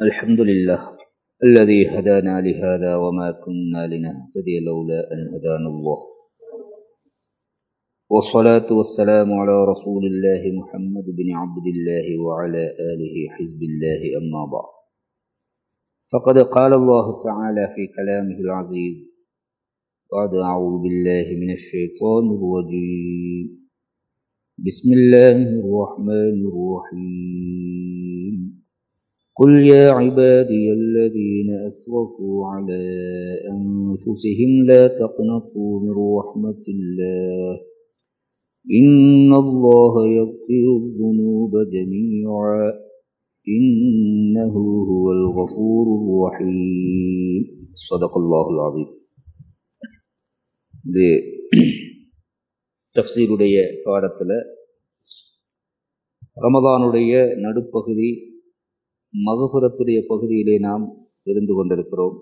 الحمد لله الذي هدانا لهذا وما كنا لنهتدي لولا أن هدانا الله والصلاة والسلام على رسول الله محمد بن عبد الله وعلى آله حزب الله أما بعد فقد قال الله تعالى في كلامه العزيز بعد أعوذ بالله من الشيطان الرجيم بسم الله الرحمن الرحيم قل يا عبادي الذين أسرفوا على أنفسهم لا تقنطوا من رحمة الله إن الله يغفر الذنوب جميعا إنه هو الغفور الرحيم صدق الله العظيم இது தப்சீருடைய பாடத்தில் ரமதானுடைய நடுப்பகுதி மகபுரத்துடைய பகுதியிலே நாம் இருந்து கொண்டிருக்கிறோம்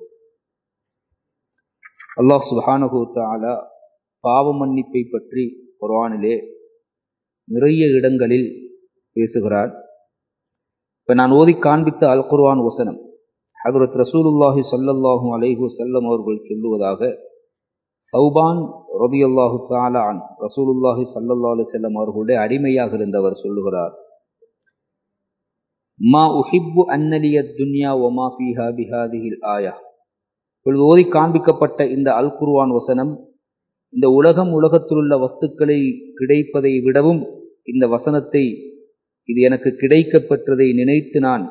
அல்லாஹ் சுபானகு தாலா பாவ மன்னிப்பை பற்றி குரானிலே நிறைய இடங்களில் பேசுகிறார் இப்போ நான் ஓதி காண்பித்த அல் குர்வான் வசனம் ஹதரத் ரசூலுல்லாஹி சல்லல்லாஹு அலைஹு செல்லம் அவர்கள் சொல்லுவதாக சௌபான் ரபி அல்லாஹு தாலான் ரசூலுல்லாஹி சல்லல்லா அலி செல்லம் அவர்களுடைய அடிமையாக இருந்தவர் சொல்லுகிறார் மா உஹிப்பு அன்னலிய துன்யா ஒமா ஃபீஹா பிஹாதிஹில் ஆயா இப்பொழுது ஓதி காண்பிக்கப்பட்ட இந்த அல் குர்வான் வசனம் இந்த உலகம் உலகத்திலுள்ள வஸ்துக்களை கிடைப்பதை விடவும் இந்த வசனத்தை இது எனக்கு கிடைக்கப்பெற்றதை நினைத்து நான்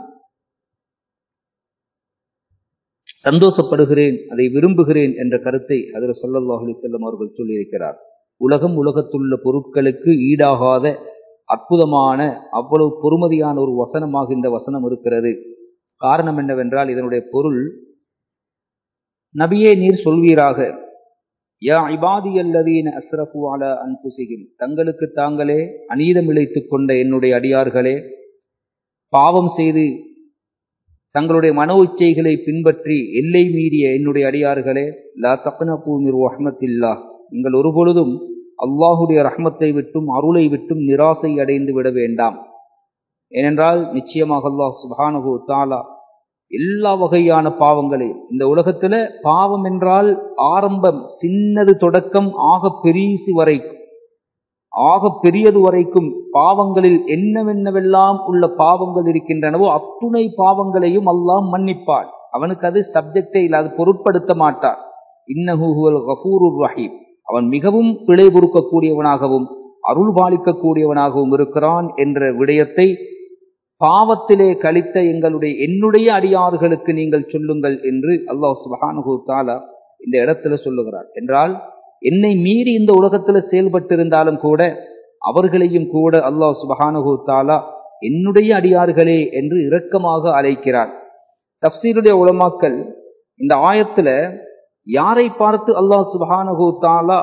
சந்தோஷப்படுகிறேன் அதை விரும்புகிறேன் என்ற கருத்தை அதில் சொல்லல்லாஹ் அலி செல்லம் அவர்கள் சொல்லியிருக்கிறார் உலகம் உலகத்துள்ள பொருட்களுக்கு ஈடாகாத அற்புதமான அவ்வளவு பொறுமதியான ஒரு வசனமாக இந்த வசனம் இருக்கிறது காரணம் என்னவென்றால் இதனுடைய பொருள் நபியே நீர் சொல்வீராக யா இபாதி அல்லதீன அஸ்ரஃபு அல அன்புசிகிம் தங்களுக்கு தாங்களே அநீதம் இழைத்துக் கொண்ட என்னுடைய அடியார்களே பாவம் செய்து தங்களுடைய மன உச்சைகளை பின்பற்றி எல்லை மீறிய என்னுடைய அடியார்களே லா தப்பனபூ மிர் ரஹ்மத்தில்லா நீங்கள் ஒருபொழுதும் அல்லாஹுடைய ரஹ்மத்தை விட்டும் அருளை விட்டும் நிராசை அடைந்து விட வேண்டாம் ஏனென்றால் நிச்சயமாக அல்லாஹ் சுபானகு தாலா எல்லா வகையான பாவங்களையும் இந்த உலகத்துல பாவம் என்றால் ஆரம்பம் சின்னது தொடக்கம் ஆக பெரிசு வரைக்கும் ஆக பெரியது வரைக்கும் பாவங்களில் என்னவென்னவெல்லாம் உள்ள பாவங்கள் இருக்கின்றனவோ அத்துணை பாவங்களையும் அல்லாஹ் மன்னிப்பார் அவனுக்கு அது சப்ஜெக்டே இல்லை அது பொருட்படுத்த மாட்டார் இன்னஹூல் கபூருர் ரஹீம் அவன் மிகவும் பிழை பொறுக்கக்கூடியவனாகவும் அருள் பாலிக்கக்கூடியவனாகவும் இருக்கிறான் என்ற விடயத்தை பாவத்திலே கழித்த எங்களுடைய என்னுடைய அடியார்களுக்கு நீங்கள் சொல்லுங்கள் என்று அல்லாஹ் சுபஹானு தாலா இந்த இடத்துல சொல்லுகிறார் என்றால் என்னை மீறி இந்த உலகத்துல செயல்பட்டிருந்தாலும் கூட அவர்களையும் கூட அல்லாஹ் சுபஹானு தாலா என்னுடைய அடியார்களே என்று இரக்கமாக அழைக்கிறார் தப்சீருடைய உலமாக்கல் இந்த ஆயத்துல யாரை பார்த்து அல்லாஹ் சுபஹானு தாலா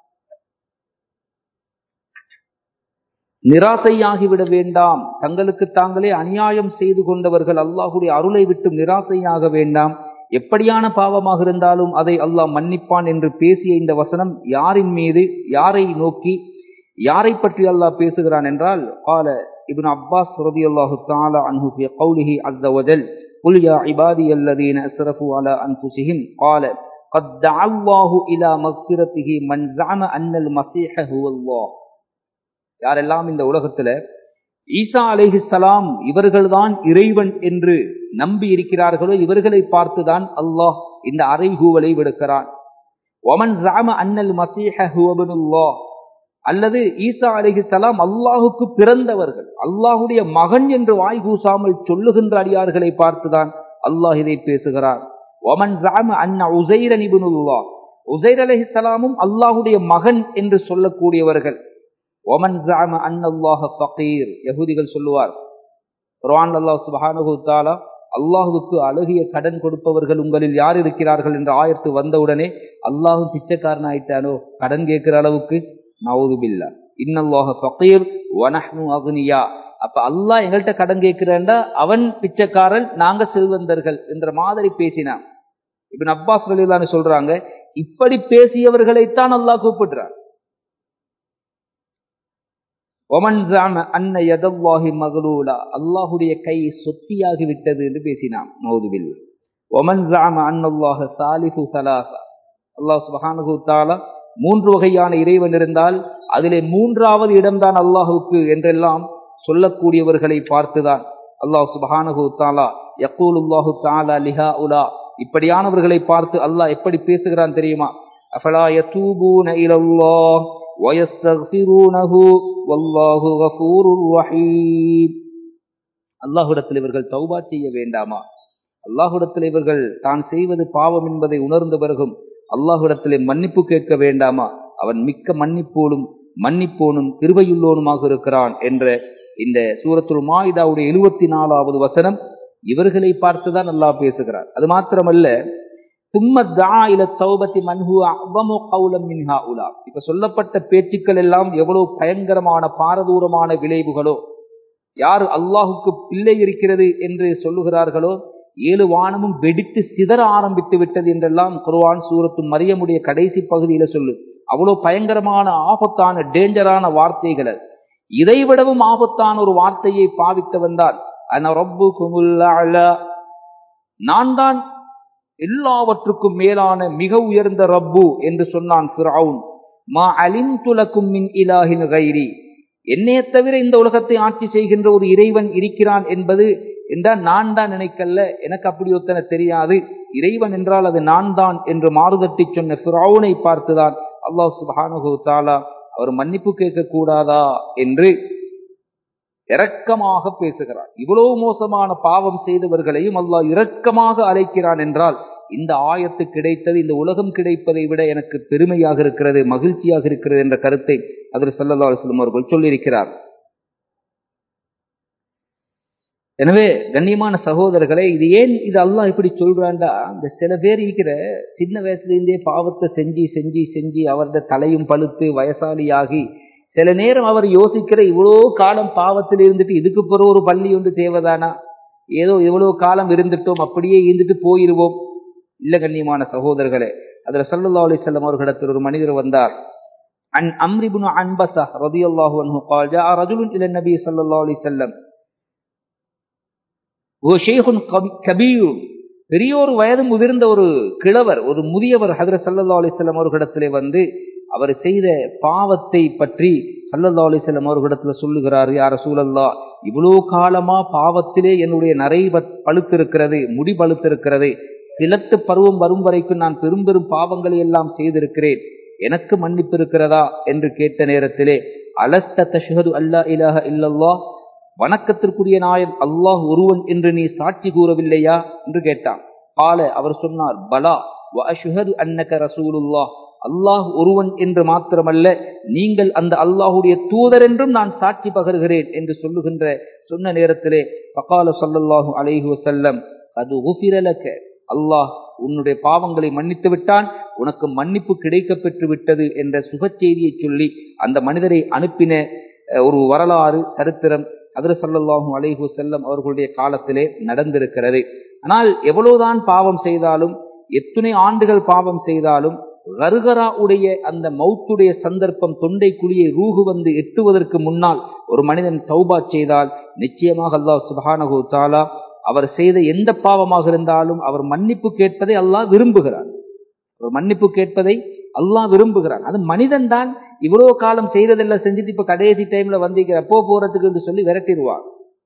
நிராசையாகிவிட வேண்டாம் தங்களுக்கு தாங்களே அநியாயம் செய்து கொண்டவர்கள் அல்லாஹுடைய அருளை விட்டு நிராசையாக வேண்டாம் எப்படியான பாவமாக இருந்தாலும் அதை அல்லாஹ் மன்னிப்பான் என்று பேசிய இந்த வசனம் யாரின் மீது யாரை நோக்கி யாரை பற்றி அல்லாஹ் பேசுகிறான் என்றால் கால இப்னு அப்பாஸ் ரதி அல்லாஹு தாலா அன்ஹு ஃபி கௌலிஹி அஸ்ஸ வஜல் قل يا عبادي الذين اسرفوا على انفسهم قال قد دعا الله الى مغفرته من زعم ان المسيح هو الله யாரெல்லாம் இந்த உலகத்துல ஈசா அலைஹிஸ்ஸலாம் இவர்கள்தான் இறைவன் என்று நம்பி இருக்கிறார்களோ இவர்களை பார்த்துதான் அல்லாஹ் இந்த அறைகூவலை விடுக்கிறான் ஒமன் ராம அன்னல் மசீஹ ஹுவபனுல்லாஹ் அல்லது ஈசா அலிஹிசலாம் அல்லாஹுக்கு பிறந்தவர்கள் அல்லாஹுடைய மகன் என்று வாய் கூசாமல் சொல்லுகின்ற அடியார்களை பார்த்துதான் அல்லாஹ் இதை பேசுகிறார் ஒமன் ராம அன்ன உசைர நிபுனுல்லா உசைர் அலிஹிசலாமும் அல்லாஹுடைய மகன் என்று சொல்லக்கூடியவர்கள் ஒமன் ஜாம அன்னல்லாஹ ஃபகீர் யகுதிகள் சொல்லுவார் குர்ஆன் அல்லாஹ் சுப்ஹானஹு தஆலா அல்லாஹுவுக்கு அழகிய கடன் கொடுப்பவர்கள் உங்களில் யார் இருக்கிறார்கள் என்ற ஆயத்து வந்தவுடனே அல்லாஹும் பிச்சைக்காரன் ஆயிட்டானோ கடன் கேட்கிற அளவுக்கு நவுது பில்லா இன்னல்லாஹ ஃபகீர் வனஹ்னு அக்னியா அப்ப அல்லாஹ் எங்கள்கிட்ட கடன் கேட்கிறேன்டா அவன் பிச்சைக்காரன் நாங்க செல்வந்தர்கள் என்ற மாதிரி பேசினான் இப்ப அப்பாஸ் ரலிலான்னு சொல்றாங்க இப்படி பேசியவர்களைத்தான் அல்லாஹ் கூப்பிடுறார் ஒமன் ஜாம அன்ன யதல்லாஹி மகளூலா அல்லாஹுடைய கை சொத்தியாகி விட்டது என்று பேசினான் மௌதுவில் ஒமன் ஜாம அன்னல்லாஹ சாலிஹு சலாசா அல்லாஹ் சுபஹானஹு தஆலா மூன்று வகையான இறைவன் இருந்தால் அதிலே மூன்றாவது இடம்தான் அல்லாஹுக்கு என்றெல்லாம் சொல்லக்கூடியவர்களை பார்த்துதான் அல்லாஹ் சுபஹானஹு தஆலா யக்கூலுல்லாஹு தஆலா லிஹா உலா இப்படியானவர்களை பார்த்து அல்லாஹ் எப்படி பேசுகிறான் தெரியுமா அஃபலா யதூபூன இலல்லாஹ் வயஸ்தக்ஃபிரூனஹு வல்லாஹு கஃபூருர் ரஹீம் அல்லாஹ்விடத்தில் இவர்கள் தௌபா செய்ய வேண்டாமா அல்லாஹ்விடத்தில் இவர்கள் தான் செய்வது பாவம் என்பதை உணர்ந்த பிறகும் அல்லாஹ்விடத்திலே மன்னிப்பு கேட்க வேண்டாமா அவன் மிக்க மன்னிப்போலும் மன்னிப்போனும் கிருபையுள்ளோனுமாக இருக்கிறான் என்ற இந்த சூரத்துல் மாயிதாவுடைய எழுபத்தி நாலாவது வசனம் இவர்களை பார்த்துதான் அல்லாஹ் பேசுகிறார் அது மாத்திரமல்ல இப்ப சொல்லப்பட்ட பேச்சுக்கள் எல்லாம் எவ்வளவு பயங்கரமான பாரதூரமான விளைவுகளோ யார் அல்லாஹுக்கு பிள்ளை இருக்கிறது என்று சொல்லுகிறார்களோ ஏழு வானமும் வெடித்து சிதற ஆரம்பித்து விட்டது என்றெல்லாம் குர்ஆன் சூரத்து மரியமுடைய கடைசி பகுதியில சொல்லு அவ்வளவு பயங்கரமான ஆபத்தான டேஞ்சரான வார்த்தைகள் இதைவிடவும் ஆபத்தான ஒரு வார்த்தையை பாவித்து வந்தால் அன ரப்பு நான் தான் எல்லாவற்றுக்கும் மேலான மிக உயர்ந்த ரப்பு என்று சொன்னான் ஃபிரவுன் மா அலின் துலக்கும் மின் இலாஹின் கைரி என்னைய தவிர இந்த உலகத்தை ஆட்சி செய்கின்ற ஒரு இறைவன் இருக்கிறான் என்பது என்றால் நான் தான் நினைக்கல எனக்கு அப்படி ஒத்தனை தெரியாது இறைவன் என்றால் அது நான் தான் என்று மாறுதட்டி சொன்ன ஃபிரௌனை பார்த்துதான் அல்லாஹ் சுபானு தாலா அவர் மன்னிப்பு கேட்க கூடாதா என்று இரக்கமாக பேசுகிறார் இவ்வளவு மோசமான பாவம் செய்தவர்களையும் அல்லாஹ் இரக்கமாக அழைக்கிறான் என்றால் இந்த ஆயத்து கிடைத்தது இந்த உலகம் கிடைப்பதை விட எனக்கு பெருமையாக இருக்கிறது மகிழ்ச்சியாக இருக்கிறது என்ற கருத்தை அதில் சல்லல்லா அலுவலம் அவர்கள் சொல்லியிருக்கிறார் எனவே கண்ணியமான சகோதரர்களே இது ஏன் இது அல்லாஹ் இப்படி சொல்றாண்டா இந்த சில பேர் இருக்கிற சின்ன வயசுல இருந்தே பாவத்தை செஞ்சு செஞ்சு செஞ்சு அவரது தலையும் பழுத்து வயசாலியாகி சில நேரம் அவர் யோசிக்கிற இவ்வளோ காலம் பாவத்தில் இருந்துட்டு இதுக்கு பிறகு ஒரு பள்ளி ஒன்று தேவைதானா ஏதோ இவ்வளவு காலம் இருந்துட்டோம் அப்படியே இருந்துட்டு போயிருவோம் இல்ல கண்ணியமான சகோதரர்களே அதுல சல்லா அலிசல்லம் அவர்களிடத்தில் ஒரு மனிதர் வந்தார் அன் அம்ரிபுன் அன்பசா ரதியல்லாஹு அன்ஹு قال جاء رجل الى النبي صلى الله عليه وسلم ஓ ஷேகுன் கபீர் பெரிய ஒரு வயது முதிர்ந்த ஒரு கிழவர் ஒரு முதியவர் ஹதர சல்லா அலிஸ்லாம் அவர்களிடத்திலே வந்து அவர் செய்த பாவத்தை பற்றி சல்லல்லா அலிஸ்லாம் அவர்களிடத்துல சொல்லுகிறார் யார சூழல்லா இவ்வளோ காலமா பாவத்திலே என்னுடைய நரை பழுத்திருக்கிறது முடி பழுத்திருக்கிறது கிழத்து பருவம் வரும் வரைக்கும் நான் பெரும் பெரும் பாவங்களை எல்லாம் செய்திருக்கிறேன் எனக்கு மன்னிப்பு இருக்கிறதா என்று கேட்ட நேரத்திலே அலஸ்த தஷஹது அல்லா இலாஹ இல்லல்லா வணக்கத்திற்குரிய நாயன் அல்லாஹ் ஒருவன் என்று நீ சாட்சி கூறவில்லையா என்று கேட்டான் கால அவர் சொன்னார் பலா வஅஷ்ஹது அன்னக ரசூலுல்லாஹ் அல்லாஹ் ஒருவன் என்று மாத்திரமல்ல நீங்கள் அந்த அல்லாஹுடைய தூதர் என்றும் நான் சாட்சி பகர்கிறேன் என்று சொல்லுகின்ற சொன்ன நேரத்திலே பகால சொல்லல்லாஹு அலைஹி வசல்லம் அது உபிரலக்க அல்லாஹ் உன்னுடைய பாவங்களை மன்னித்து விட்டான் உனக்கு மன்னிப்பு கிடைக்க பெற்று விட்டது என்ற சுக செய்தியை சொல்லி அந்த மனிதரை அனுப்பின ஒரு வரலாறு சரித்திரம் அதிர சல்லாஹும் அலைஹு செல்லம் அவர்களுடைய காலத்திலே நடந்திருக்கிறது ஆனால் எவ்வளவுதான் பாவம் செய்தாலும் எத்தனை ஆண்டுகள் பாவம் செய்தாலும் கருகரா உடைய அந்த மௌத்துடைய சந்தர்ப்பம் தொண்டை குழியை ரூகு வந்து எட்டுவதற்கு முன்னால் ஒரு மனிதன் தௌபா செய்தால் நிச்சயமாக அல்லாஹ் சுபானகு தாலா அவர் செய்த எந்த பாவமாக இருந்தாலும் அவர் மன்னிப்பு கேட்பதை அல்லாஹ் விரும்புகிறார் அவர் மன்னிப்பு கேட்பதை அல்லாஹ் விரும்புகிறான் அது மனிதன் தான் இவ்வளவு காலம் செய்ததெல்லாம் செஞ்சுட்டு இப்ப கடைசி டைம்ல வந்திருக்கிற எப்போ போறதுக்கு என்று சொல்லி விரட்டிடுவான்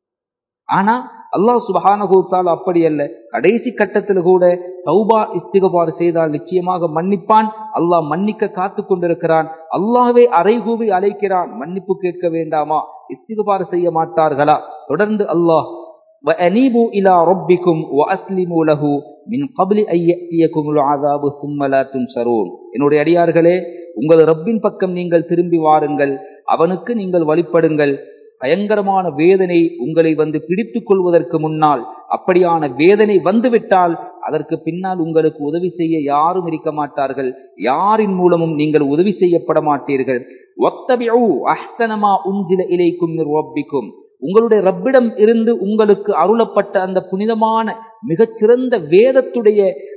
ஆனா அல்லாஹ் சுபஹானகூத்தால் அப்படி அல்ல கடைசி கட்டத்தில் கூட தௌபா இஸ்திகபார் செய்தால் நிச்சயமாக மன்னிப்பான் அல்லாஹ் மன்னிக்க காத்து கொண்டிருக்கிறான் அல்லாஹ்வே அறைகூவி அழைக்கிறான் மன்னிப்பு கேட்க வேண்டாமா இஸ்திகபார் செய்ய மாட்டார்களா தொடர்ந்து அல்லாஹ் وأنيبوا إلى ربكم وأسلموا له من قبل أن يأتيكم العذاب ثم لا تنصرون என்னுடைய அடியார்களே உங்கள் ரப்பின் பக்கம் நீங்கள் திரும்பி வாருங்கள் அவனுக்கு நீங்கள் வழிபடுங்கள் பயங்கரமான வேதனை உங்களை வந்து பிடித்துக் கொள்வதற்கு முன்னால் அப்படியான வேதனை வந்துவிட்டால் அதற்கு பின்னால் உங்களுக்கு உதவி செய்ய யாரும் இருக்க மாட்டார்கள் யாரின் மூலமும் நீங்கள் உதவி செய்யப்பட மாட்டீர்கள் ஒத்தபியூ அஹ்சனமா உஞ்சில இலைக்கும் ரப்பிக்கும் உங்களுடைய ரப்பிடம் இருந்து உங்களுக்கு அருளப்பட்ட அந்த புனிதமான மிகச்சிறந்த வேதத்துடைய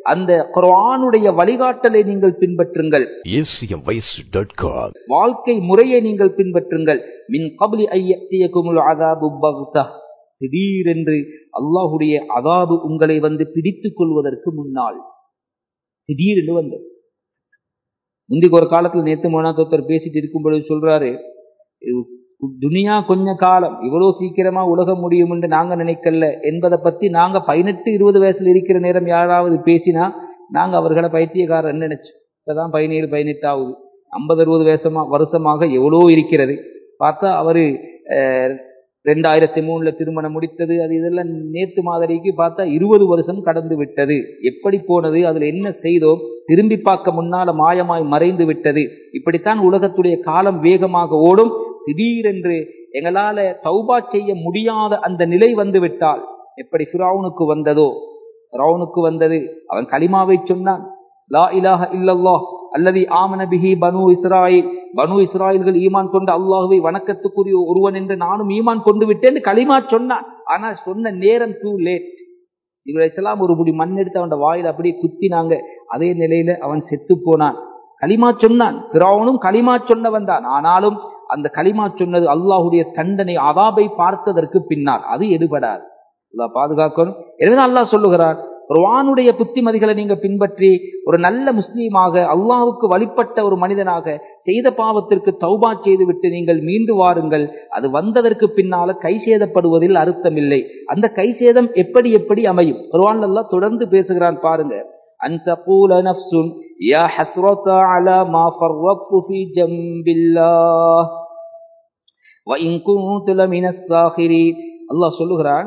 அந்த குர்ஆனுடைய வழிகாட்டலை நீங்கள் பின்பற்றுங்கள் acmvoice.com. வாழ்க்கை முறையை நீங்கள் பின்பற்றுங்கள் மின் கபலி ஐயத்தியகுமுல் அதாபு பக்தா திடீரென்று அல்லாஹுடைய அதாபு உங்களை வந்து பிடித்துக் கொள்வதற்கு முன்னால் திடீரென்று வந்தது முந்திக்கு ஒரு காலத்துல நேத்து மோனாத்தொத்தர் பேசிட்டு இருக்கும் பொழுது சொல்றாரு இது துனியா கொஞ்ச காலம் இவ்வளவு சீக்கிரமா உலகம் முடியும் என்று நாங்க நினைக்கல என்பதை பத்தி நாங்க பதினெட்டு இருபது வயசுல இருக்கிற நேரம் யாராவது பேசினா நாங்க அவர்களை பைத்தியக்காரன் நினைச்சோம் இப்பதான் பதினேழு பதினெட்டு ஆகுது ஐம்பது அறுபது வருஷமா வருஷமாக எவ்வளோ இருக்கிறது பார்த்தா அவரு அஹ், ரெண்டாயிரத்தி மூணுல திருமணம் முடித்தது அது இதெல்லாம் நேத்து மாதிரிக்கு பார்த்தா இருபது வருஷம் கடந்து விட்டது எப்படி போனது அதுல என்ன செய்தோம் திரும்பி பார்க்க முன்னால மாயமாய் மறைந்து விட்டது இப்படித்தான் உலகத்துடைய காலம் வேகமாக ஓடும் திடீரென்று எங்களால தௌபா செய்ய முடியாத அந்த நிலை வந்து விட்டால் எப்படி ஃபிரௌனுக்கு வந்ததோ ஃபிரௌனுக்கு வந்தது அவன் கலிமாவை சொன்னான் லா இலாஹ இல்லல்லாஹ் அல்லது ஆமன பிஹி பனு இஸ்ராயில் பனு இஸ்ராயில்கள் ஈமான் கொண்ட அல்லாஹுவை வணக்கத்துக்குரிய ஒருவன் என்று நானும் ஈமான் கொண்டு விட்டேன் களிமா சொன்னான் ஆனா சொன்ன நேரம் டூ லேட் இவரெல்லாம் ஒரு முடி மண் எடுத்து அவன் வாயில அப்படியே குத்தினாங்க அதே நிலையில அவன் செத்து போனான் களிமா சொன்னான் பிறவனும் களிமா சொன்னவன் தான் ஆனாலும் அந்த களிமா சொன்னது அல்லாஹுடைய தண்டனை அதாபை பார்த்ததற்கு பின்னால் அது எடுபடாது அல்லாஹ் பாதுகாக்கணும் எனவே அல்லாஹ் சொல்லுகிறார் குர்ஆனுடைய புத்திமதிகளை நீங்க பின்பற்றி ஒரு நல்ல முஸ்லீமாக அல்லாஹ்வுக்கு வழிபட்ட ஒரு மனிதனாக செய்த பாவத்திற்கு தௌபா செய்துவிட்டு நீங்கள் மீண்டு வாருங்கள் அது வந்ததற்கு பின்னால கை சேதப்படுவதில் அர்த்தமில்லை அந்த கை சேதம் எப்படி எப்படி அமையும் குர்ஆன் அல்லாஹ் தொடர்ந்து பேசுகிறான் பாருங்க أن تقول نفس يا حسرة على ما فرطت في جنب الله وإن كنت لمن الساخرين الله சொல்லுகிறான்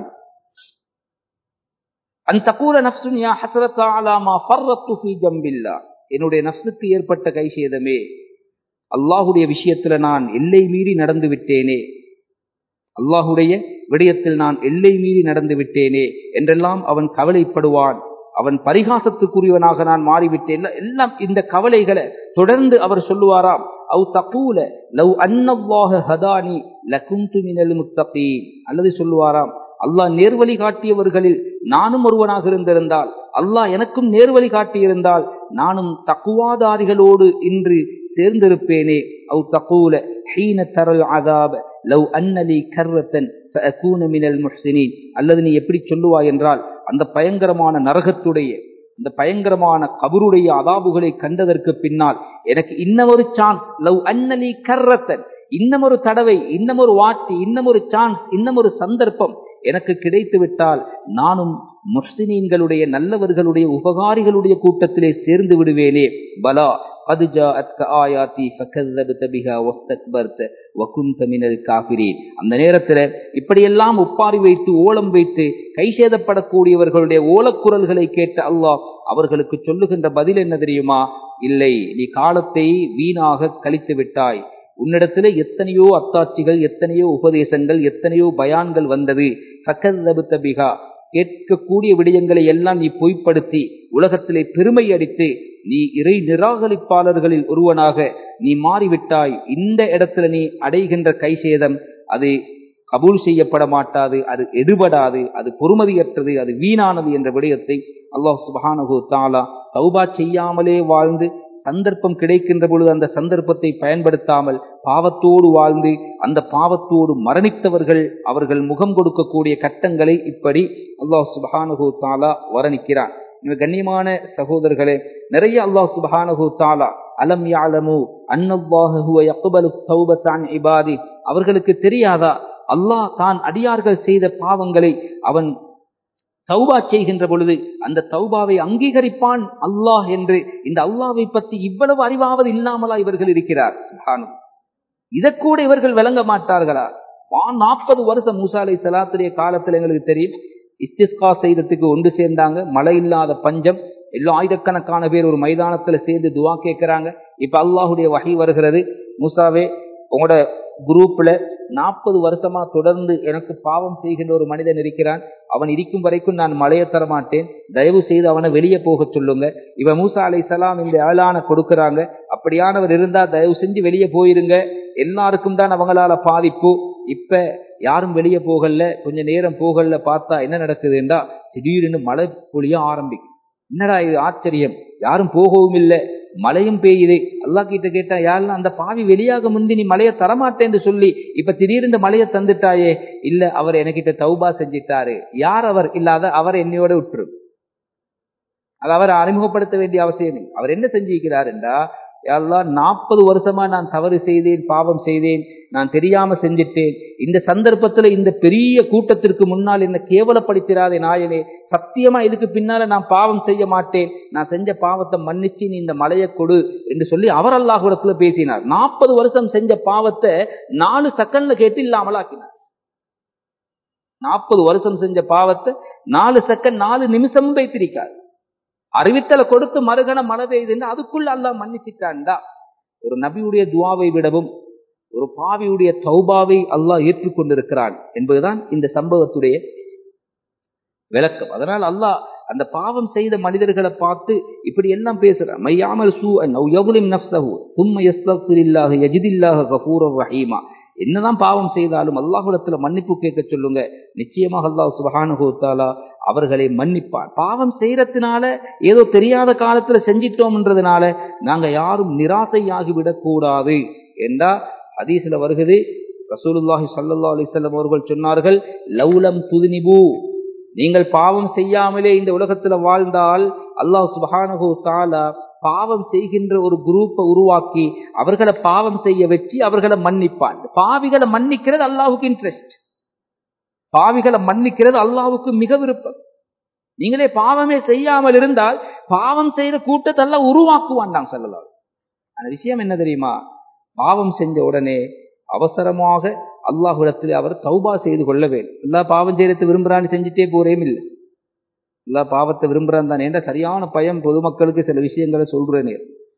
அன் தகூல நப்சுன் யா ஹசரத்தா அலா மா ஃபர்ரத்து ஃபீ ஜம்பில்லா என்னுடைய நப்சுக்கு ஏற்பட்ட கை சேதமே அல்லாஹுடைய விஷயத்துல நான் எல்லை மீறி நடந்து விட்டேனே அல்லாஹுடைய விடயத்தில் நான் எல்லை மீறி நடந்து விட்டேனே என்றெல்லாம் அவன் கவலைப்படுவான் அவன் பரிகாசத்துக்குரியவனாக நான் மாறிவிட்டேன் எல்லாம் இந்த கவலைகளை தொடர்ந்து அவர் சொல்லுவாராம் அவு தகூல லவ் அன்னல்லாஹ ஹதானி லகுந்து மினல் முத்தகீன் அல்லது சொல்லுவாராம் அல்லாஹ் நேர்வழி காட்டியவர்களில் நானும் ஒருவனாக இருந்திருந்தால் அல்லாஹ் எனக்கும் நேர்வழி காட்டியிருந்தால் நானும் தக்குவாதாரிகளோடு இன்று சேர்ந்திருப்பேனே அவு தகூல ஹீன தரல் அதாப லவ் அன்னலி கர்ரத்தன் ஃபஅகூன மினல் முஹ்சினீன் அல்லது நீ எப்படி சொல்லுவாய் என்றால் அந்த பயங்கரமான நரகத்துடைய அந்த பயங்கரமான கபருடைய அதாபுகளை கண்டதற்கு பின்னால் எனக்கு இன்னமொரு சான்ஸ் லவ் அன்னலி கர்ரத்தன் இன்னமொரு தடவை இன்னமொரு வாட்டி இன்னமொரு சான்ஸ் இன்னமொரு சந்தர்ப்பம் எனக்கு கிடைத்து விட்டால் நானும் முஹ்சினீன்களுடைய நல்லவர்களுடைய உபகாரிகளுடைய கூட்டத்திலே சேர்ந்து விடுவேனே பலா قد جاءتك آياتي فكذبت بها واستكبرت وكنت من الكافرين அந்த நேரத்துல இப்படியெல்லாம் ஒப்பாரி வைத்து ஓலம் வைத்து கை சேதப்படக்கூடியவர்களுடைய ஓலக்குரல்களை கேட்ட அல்லாஹ் அவர்களுக்கு சொல்லுகின்ற பதில் என்ன தெரியுமா இல்லை நீ காலத்தை வீணாக கழித்து விட்டாய் உன்னிடத்துல எத்தனையோ அத்தாட்சிகள் எத்தனையோ உபதேசங்கள் எத்தனையோ பயான்கள் வந்தது ஃபக்கல்லபுத்த பிகா கேட்கக்கூடிய விடயங்களை எல்லாம் நீ பொய்ப்படுத்தி உலகத்திலே பெருமை அடித்து நீ இறை நிராகரிப்பாளர்களில் ஒருவனாக நீ மாறிவிட்டாய் இந்த இடத்துல நீ அடைகின்ற கைசேதம் அது கபூல் செய்யப்பட மாட்டாது அது எடுபடாது அது பொறுமதியற்றது அது வீணானது என்ற விடயத்தை அல்லாஹ் சுபஹானஹு தாலா தௌபா செய்யாமலே வாழ்ந்து சந்தர்ப்பம் கிடைக்கின்ற பொழுது அந்த சந்தர்ப்பத்தை பயன்படுத்தாமல் பாவத்தோடு வாழ்ந்து அந்த பாவத்தோடு மரணித்தவர்கள் அவர்கள் முகம் கொடுக்கக்கூடிய கட்டங்களை இப்படி அல்லாஹ் சுபஹானஹு தாலா வர்ணிக்கிறான் இவ கண்ணியமான சகோதரர்களே நிறைய அல்லாஹ் சுபஹானஹு தாலா அலம் யாலமு அன்னல்லாஹு ஹுவ யக்பலு தௌபத அன் இபாதி அவர்களுக்கு தெரியாதா அல்லாஹ் தான் அடியார்கள் செய்த பாவங்களை அவன் தௌபா செய்கின்ற பொழுது அந்த தௌபாவை அங்கீகரிப்பான் அல்லாஹ் என்று இந்த அல்லாவை பற்றி இவ்வளவு அறிவாவது இல்லாமலா இவர்கள் இருக்கிறார் சுப்ஹானல்லாஹ். இதற்கூட இவர்கள் விளங்க மாட்டார்களா நாற்பது வருஷம் மூசா அலை சலாத்துடைய காலத்துல எங்களுக்கு தெரியும் இஸ்திஸ்கா செய்ததுக்கு ஒன்று சேர்ந்தாங்க மழை இல்லாத பஞ்சம் எல்லா ஆயிரக்கணக்கான பேர் ஒரு மைதானத்துல சேர்ந்து துவா கேட்கிறாங்க இப்ப அல்லாஹுடைய வகை வருகிறது மூசாவே உங்களோட குரூப்ல நாற்பது வருஷமா தொடர்ந்து எனக்கு பாவம் செய்கின்ற ஒரு மனிதன் இருக்கிறான் அவன் இருக்கும் வரைக்கும் நான் மழைய தர மாட்டேன் தயவு செய்து அவனை வெளியே போக சொல்லுங்க இவன் மூசா அலை சலாம் இந்த ஏழான கொடுக்கறாங்க அப்படியானவர் இருந்தா தயவு செஞ்சு வெளியே போயிருங்க எல்லாருக்கும் தான் அவங்களால பாதிப்பு இப்ப யாரும் வெளியே போகல கொஞ்ச நேரம் போகல பார்த்தா என்ன நடக்குதுன்றா திடீர்னு மழை பொழிய ஆரம்பிக்கும் என்னடா இது ஆச்சரியம் யாரும் போகவும் இல்லை மழையும் பெய்யுது அல்லா கிட்ட கேட்டா யாரெல்லாம் அந்த பாவி வெளியாக முந்தி நீ மழையை தரமாட்டேன்னு சொல்லி இப்ப திடீர்னு இந்த மழையை தந்துட்டாயே இல்ல அவர் எனக்கிட்ட தௌபா செஞ்சிட்டாரு யார் அவர் இல்லாத அவர் என்னையோட விட்டுரு அது அவர் அறிமுகப்படுத்த வேண்டிய அவசியம் இல்லை அவர் என்ன செஞ்சிருக்கிறார் என்றா எல்லாம் நாற்பது வருஷமா நான் தவறு செய்தேன் பாவம் செய்தேன் நான் தெரியாம செஞ்சிட்டேன் இந்த சந்தர்ப்பத்துல இந்த பெரிய கூட்டத்திற்கு முன்னால் என்ன கேவலப்படுத்திடாதே நாயனே சத்தியமா இதுக்கு பின்னால நான் பாவம் செய்ய மாட்டேன் நான் செஞ்ச பாவத்தை மன்னிச்சு நீ இந்த மலையை கொடு என்று சொல்லி அவர் அல்லாஹுடத்துல பேசினார் நாற்பது வருஷம் செஞ்ச பாவத்தை நாலு செகண்ட்ல கேட்டு இல்லாமலாக்கினார் நாற்பது வருஷம் செஞ்ச பாவத்தை நாலு செகண்ட் நாலு நிமிஷம் வைத்திருக்கார் அறிவித்தலை கொடுத்து மறுகண மழை பெய்யுதுன்னு அதுக்குள்ள அல்லாஹ் மன்னிச்சிட்டான்டா ஒரு நபியுடைய துவாவை விடவும் ஒரு பாவியுடைய தௌபாவை அல்லாஹ் ஏற்றுக்கொண்டிருக்கிறான் என்பதுதான் இந்த சம்பவத்துடைய விளக்கம் அதனால் அல்லாஹ் அந்த பாவம் செய்த மனிதர்களை பார்த்து இப்படி எல்லாம் பேசுறான் மையாமல் சூ யகுலிம் நப்சஹு தும்ம யஸ்தக்ஃபிரில்லாஹு யஜிதில்லாஹு கஃபூரர் ரஹீமா என்னதான் பாவம் செய்தாலும் அல்லாஹுடத்துல மன்னிப்பு கேட்க சொல்லுங்க நிச்சயமாக அல்லாஹ் சுபஹானுஹு தஆலா அவர்களை மன்னிப்பான் பாவம் செய்யறதுனால ஏதோ தெரியாத காலத்துல செஞ்சிட்டோம்ன்றதுனால நாங்க யாரும் நிராசையாகி விடக்கூடாது என்றா ஹதீஸ்ல வருகிறது ரசூலுல்லாஹி ஸல்லல்லாஹு அலைஹி வஸல்லம் அவர்கள் சொன்னார்கள் லௌலம் துதினிபு நீங்கள் பாவம் செய்யாமலே இந்த உலகத்துல வாழ்ந்தால் அல்லாஹ் சுபஹானஹு தஆலா பாவம் செய்கின்ற ஒரு குரூப்பை உருவாக்கி அவர்களை பாவம் செய்ய வச்சு அவர்களை மன்னிப்பான் பாவிகளை மன்னிக்கிறது அல்லாஹுக்கு இன்ட்ரெஸ்ட் பாவிகளை மன்னிக்கிறது அல்லாஹுக்கு மிக விருப்பம் நீங்களே பாவமே செய்யாமல் இருந்தால் பாவம் செய்யற கூட்டத்தை எல்லாம் உருவாக்குவான் நாங்க சொல்லலாம் அந்த விஷயம் என்ன தெரியுமா பாவம் செஞ்ச உடனே அவசரமாக அல்லாஹுடத்தில் அவர் தௌபா செய்து கொள்ள வேண்டும் எல்லா பாவம் செய்யறது விரும்புறான்னு செஞ்சுட்டே போறேம் இல்லை எல்லா பாவத்தை விரும்புறான் தான் என்ற சரியான பயம் பொதுமக்களுக்கு சில விஷயங்களை சொல்றேனே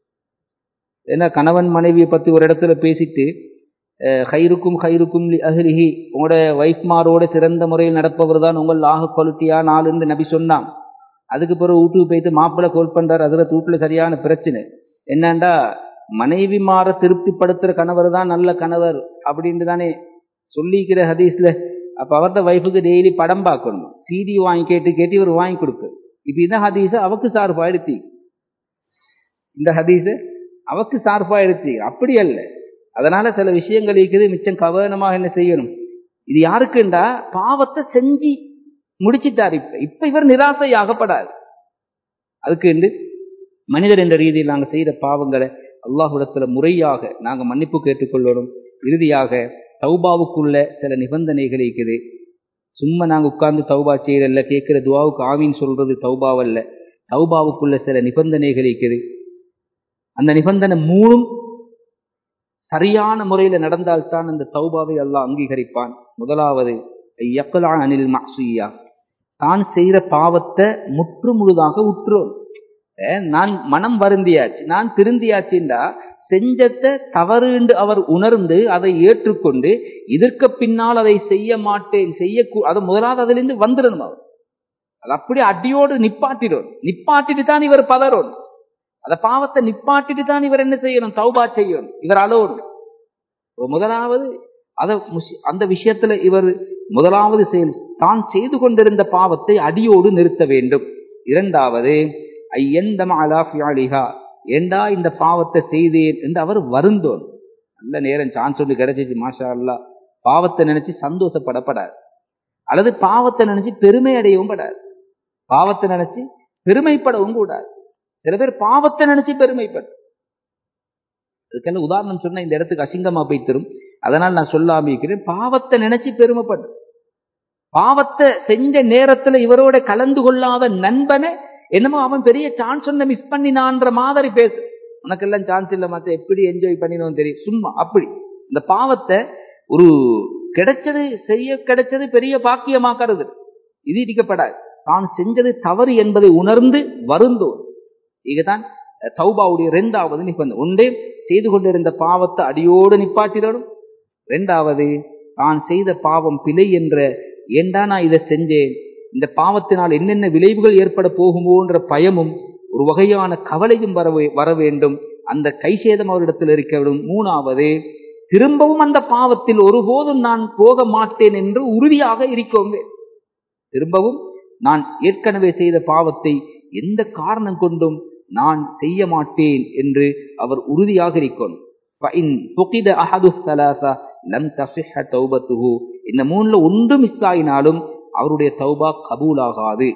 ஏன்னா கணவன் மனைவியை பத்தி ஒரு இடத்துல பேசிட்டு ஹைருக்கும் ஹைருக்கும் அஹ்லிஹி உங்களோட வைஃப்மாரோட சிறந்த முறையில் நடப்பவர் தான் உங்கள் ஆக கொலுட்டியா நாலுன்னு நபி சொன்னான் அதுக்கு பிறகு வீட்டுக்கு போயிட்டு மாப்பிள்ளை கோல் பண்றாரு அதுல வீட்டுல சரியான பிரச்சனை என்னண்டா மனைவி மாற திருப்திப்படுத்துற கணவர் தான் நல்ல கணவர் அப்படின்னு தானே சொல்லிக்கிற ஹதீஸ்ல அப்ப அவர்த வைஃபுக்கு டெய்லி படம் பார்க்கணும் சிடி வாங்கி கேட்டு கேட்டு இவர் வாங்கி கொடுக்கு இப்ப இந்த ஹதீஸ அவக்கு சார்பா எடுத்தி இந்த ஹதீஸ அவக்கு சார்பா எடுத்தி அப்படி அல்ல அதனால சில விஷயங்கள் இருக்குது மிச்சம் கவனமாக என்ன செய்யணும் இது யாருக்குண்டா பாவத்தை செஞ்சு முடிச்சிட்டார் இப்ப இப்ப இவர் நிராசையாகப்படாது அதுக்கு மனிதர் என்ற ரீதியில் நாங்கள் செய்த பாவங்களை அல்லாஹுடத்துல முறையாக நாங்க மன்னிப்பு கேட்டுக்கொள்ளணும் இறுதியாக தௌபாவுக்குள்ள சில நிபந்தனைகள் இருக்குது சும்மா நாங்க உட்கார்ந்து தௌபா செய்யறல்ல கேட்கிற துவாவுக்கு ஆவின்னு சொல்றது தௌபாவல்ல தௌபாவுக்குள்ள சில நிபந்தனைகள் இருக்குது அந்த நிபந்தனை மூணும் சரியான முறையில நடந்தால்தான் அந்த தௌபாவை அல்லாஹ் அங்கீகரிப்பான் முதலாவது யக்கலா அனில் மாசுயா தான் செய்யற பாவத்தை முற்று முழுதாக உற்றோம் நான் மனம் வருந்தியாச்சு நான் திருந்தியாச்சுண்டா செஞ்சத்தை தவறுண்டு அவர் உணர்ந்து அதை ஏற்றுக்கொண்டு இதற்கு பின்னால் அதை செய்ய மாட்டேன் செய்ய அது முதலாவது அதிலிருந்து வந்துடணும் அவர் அது அப்படி அடியோடு நிப்பாட்டிடும் நிப்பாட்டிட்டு தான் இவர் பதறணும் அந்த பாவத்தை நிப்பாட்டிட்டு தான் இவர் என்ன செய்யணும் தௌபா செய்யணும் இவர் அலோடும் முதலாவது அத அந்த விஷயத்துல இவர் முதலாவது செயல் தான் செய்து கொண்டிருந்த பாவத்தை அடியோடு நிறுத்த வேண்டும் இரண்டாவது ஐயந்தம் அலாஃபியாலிஹா ஏண்டா இந்த பாவத்தை செய்தேன் என்று அவர் வருந்தோன் நல்ல நேரம் சான்ஸ் ஒன்று கிடைச்சிச்சு மாஷா அல்லா பாவத்தை நினைச்சு சந்தோஷப்படப்படாது அல்லது பாவத்தை நினைச்சு பெருமை அடையவும் படாது பாவத்தை நினைச்சு பெருமைப்படவும் கூடாது சில பேர் பாவத்தை நினைச்சு பெருமைப்படும் அதுக்கெல்லாம் உதாரணம் சொன்னா இந்த இடத்துக்கு அசிங்கமா போய் தரும் அதனால் நான் சொல்லாம இருக்கிறேன் பாவத்தை நினைச்சு பெருமைப்படும் பாவத்தை செஞ்ச நேரத்துல இவரோட கலந்து கொள்ளாத நண்பனை என்னமோ அவன் பெரிய சான்ஸ் ஒன்ன மிஸ் பண்ணினான்ற மாதிரி பேசு உனக்கெல்லாம் சான்ஸ் இல்ல மத்த எப்படி என்ஜாய் பண்ணினோம் தெரியும் சும்மா அப்படி இந்த பாவத்தை ஒரு கிடைச்சது செய்ய கிடைச்சது பெரிய பாக்கியமாக்கிறது இது இடிக்கப்படாது தான் செஞ்சது தவறு என்பதை உணர்ந்து வருந்தோம் இதுதான் தௌபாவுடைய ரெண்டாவது நிபந்தனை ஒன்றே செய்து கொண்டிருந்த பாவத்தை அடியோடு நிப்பாட்டிடணும் ரெண்டாவது தான் செய்த பாவம் பிழை என்ற ஏண்டா நான் இதை செஞ்சேன் இந்த பாவத்தினால் என்னென்ன விளைவுகள் ஏற்பட போகுமோன்ற பயமும் ஒரு வகையான கவலையும் வர வர வேண்டும் அந்த கைசேதம் அவரிடத்தில் இருக்க வேண்டும் மூணாவது திரும்பவும் அந்த பாவத்தில் ஒருபோதும் நான் போக மாட்டேன் என்று உறுதியாக இருக்கோங்க திரும்பவும் நான் ஏற்கனவே செய்த பாவத்தை எந்த காரணம் கொண்டும் நான் செய்ய மாட்டேன் என்று அவர் உறுதியாக இருக்கணும் فَإِنْ فُقِدَ أَحَدُ الثَّلَاثَةِ لَمْ تَصِحَّ تَوْبَتُهُ இந்த மூணுல ஒன்று மிஸ் ஆயினாலும் அவருடைய தௌபா கபூலாகாது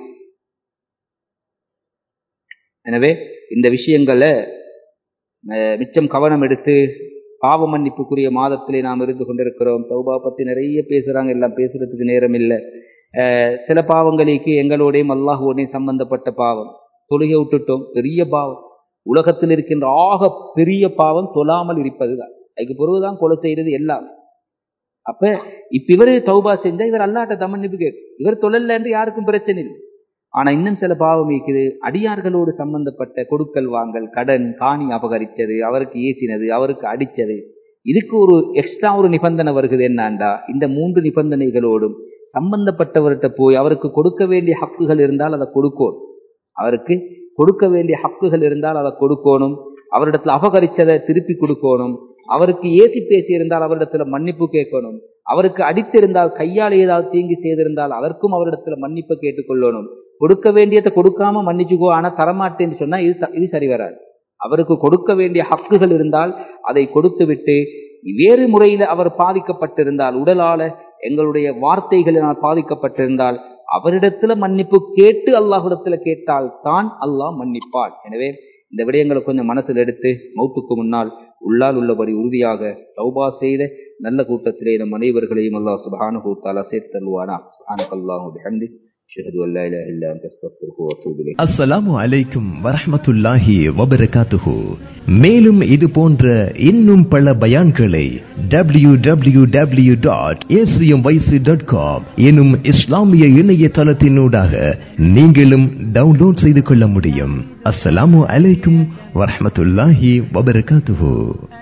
எனவே இந்த விஷயங்களை அஹ், மிச்சம் கவனம் எடுத்து பாவ மன்னிப்புக்குரிய மாதத்திலே நாம் இருந்து கொண்டிருக்கிறோம் தௌபா பத்தி நிறைய பேசுறாங்க எல்லாம் பேசுறதுக்கு நேரம் இல்லை அஹ், சில பாவங்களுக்கு எங்களோடையும் அல்லாஹுவோடையும் சம்பந்தப்பட்ட பாவம் தொழுகை விட்டுட்டோம் பெரிய பாவம் உலகத்தில் இருக்கின்ற ஆக பெரிய பாவம் தொழாமல் இருப்பதுதான் அதுக்கு பிறகுதான் கொலை செய்யறது எல்லாம் அப்ப இப்ப இவரு தௌபா செஞ்சா இவர் அல்லாட்ட தமன்னிப்பு கேட்கும் இவர் தொழல என்று யாருக்கும் பிரச்சனை இல்லை ஆனா இன்னும் சில பாவம் இருக்குது அடியார்களோடு சம்பந்தப்பட்ட கொடுக்கல் வாங்கல் கடன் காணி அபகரிச்சது அவருக்கு ஏசினது அவருக்கு அடிச்சது இதுக்கு ஒரு எக்ஸ்ட்ரா ஒரு நிபந்தனை வருகிறது என்னண்டா இந்த மூன்று நிபந்தனைகளோடும் சம்பந்தப்பட்டவர்கிட்ட போய் அவருக்கு கொடுக்க வேண்டிய ஹக்குகள் இருந்தால் அதை கொடுக்கணும் அவருக்கு கொடுக்க வேண்டிய ஹக்குகள் இருந்தால் அதை கொடுக்கணும் அவரிடத்துல அபகரிச்சதை திருப்பி கொடுக்கணும் அவருக்கு ஏசி பேசி இருந்தால் அவரிடத்துல மன்னிப்பு கேட்கணும் அவருக்கு அடித்திருந்தால் கையால் ஏதாவது தீங்கி செய்திருந்தால் அதற்கும் அவரிடத்துல மன்னிப்பு கேட்டுக்கொள்ளணும் கொடுக்க வேண்டியதை கொடுக்காம மன்னிச்சுக்கோ ஆனா தரமாட்டேன்னு சொன்னா இது த- இது சரி வராது அவருக்கு கொடுக்க வேண்டிய ஹக்குகள் இருந்தால் அதை கொடுத்து விட்டு வேறு முறையில அவர் பாதிக்கப்பட்டிருந்தால் உடலால எங்களுடைய வார்த்தைகளினால் பாதிக்கப்பட்டிருந்தால் அவரிடத்துல மன்னிப்பு கேட்டு அல்லாஹ்விடத்துல கேட்டால் தான் அல்லாஹ் மன்னிப்பான் எனவே இந்த விடயங்களை கொஞ்சம் மனசில் எடுத்து மௌத்துக்கு முன்னால் உள்ளால் உள்ளபடி உறுதியாக தௌபா செய்த நல்ல கூட்டத்திலே நம் அனைவர்களையும் அல்லாஹ் சுப்ஹானஹு வ தஆலா சேர்த்தல்வானா சுப்ஹானக்கல்லாஹு பிஹம்தி அஷ்ஹது அல்லா இலாஹா இல்லா அன்த அஸ்தக்ஃபிருக வ அத்தூபு இலைக் அஸ்ஸலாமு அலைக்கும் வரஹ்மத்துல்லாஹி வபரகாத்துஹு மேலும் இது போன்ற இன்னும் பல பயான்களை W W W dot dot com எனும் இஸ்லாமிய இணையதளத்தினூடாக நீங்களும் டவுன்லோட் செய்து கொள்ள முடியும் அஸ்ஸலாமு அலைக்கும் வரஹ்மத்துல்லாஹி வபரகாத்துஹு